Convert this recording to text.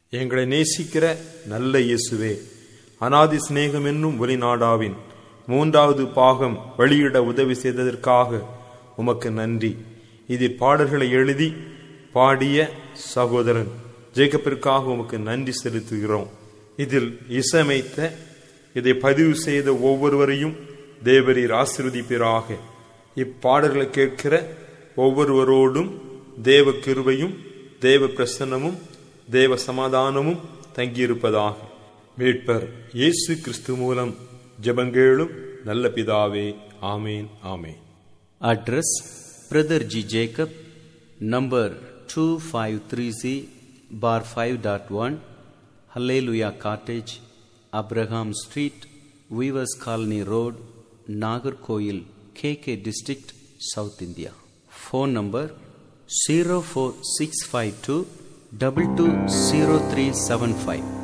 எங்களை நேசிக்கிற நல்ல இயேசுவே அனாதி சிநேகம் என்னும் ஒலிநாடாவின் மூன்றாவது பாகம் வெளியிட உதவி செய்ததற்காக உமக்கு நன்றி இதில் பாடல்களை எழுதி பாடிய சகோதரன் ஜேக்கப்பிற்காக உமக்கு நன்றி செலுத்துகிறோம் இதில் இசையமைத்த இதை பதிவு செய்த ஒவ்வொருவரையும் தேவரீர் ஆசிர்வதிப்பீராக இப்பாடல்களை கேட்கிற ஒவ்வொருவரோடும் தேவ கிருபையும் தேவ பிரசன்னமும் தேவ சமாதானமும் தங்கியிருப்பதாக மீட்பர் இயேசு கிறிஸ்து மூலம் ஜெபங்கேளும் நல்ல பிதாவே ஆமேன் ஆமேன் Address Brother G. Jacob, number 253C, bar 5.1, Hallelujah Cottage, Abraham Street, Weavers Colony Road, Nagarkoil, KK District, South India. Phone number 04652 220375.